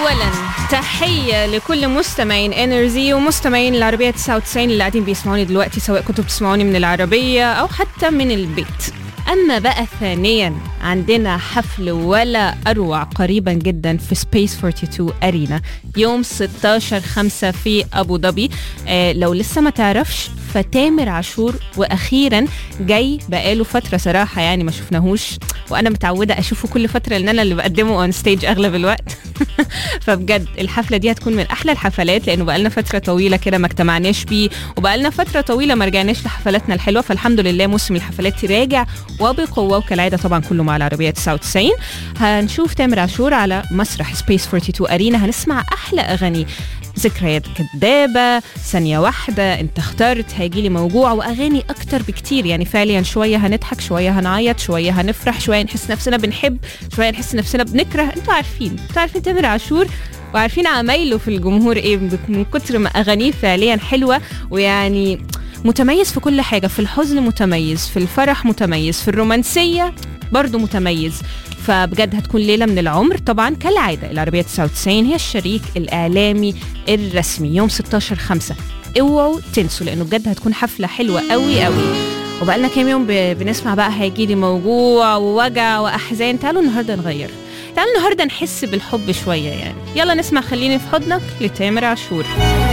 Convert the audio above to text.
اولا تحيه لكل مستمعين انرجي ومستمعين العربيه 99 اللي قاعدين بيسمعوني دلوقتي سواء كنتوا بتسمعوني من العربيه او حتى من البيت اما بقى ثانيا عندنا حفل ولا اروع قريبا جدا في سبيس 42 ارينا يوم 16 5 في ابو ظبي آه لو لسه ما تعرفش فتامر عاشور واخيرا جاي بقاله فتره صراحه يعني ما شفناهوش وانا متعوده اشوفه كل فتره لان انا اللي بقدمه اون ستيج اغلب الوقت فبجد الحفله دي هتكون من احلى الحفلات لانه بقالنا فتره طويله كده ما اجتمعناش بيه وبقالنا فتره طويله ما رجعناش لحفلاتنا الحلوه فالحمد لله موسم الحفلات راجع وبقوه وكالعاده طبعا كله مع العربيه 99 هنشوف تامر عاشور على مسرح سبيس 42 ارينا هنسمع احلى اغاني ذكريات كدابة ثانية واحدة انت اخترت هيجيلي موجوع واغاني اكتر بكتير يعني فعليا شوية هنضحك شوية هنعيط شوية هنفرح شوية نحس نفسنا بنحب شوية نحس نفسنا بنكره انتوا عارفين انتوا عارفين تامر عاشور وعارفين عمايله في الجمهور ايه من كتر ما اغانيه فعليا حلوة ويعني متميز في كل حاجة في الحزن متميز في الفرح متميز في الرومانسية برضه متميز فبجد هتكون ليله من العمر طبعا كالعاده العربيه 99 هي الشريك الاعلامي الرسمي يوم 16 5 اوعوا تنسوا لانه بجد هتكون حفله حلوه قوي قوي وبقالنا كام يوم بنسمع بقى هيجيلي موجوع ووجع واحزان تعالوا النهارده نغير تعالوا النهارده نحس بالحب شويه يعني يلا نسمع خليني في حضنك لتامر عاشور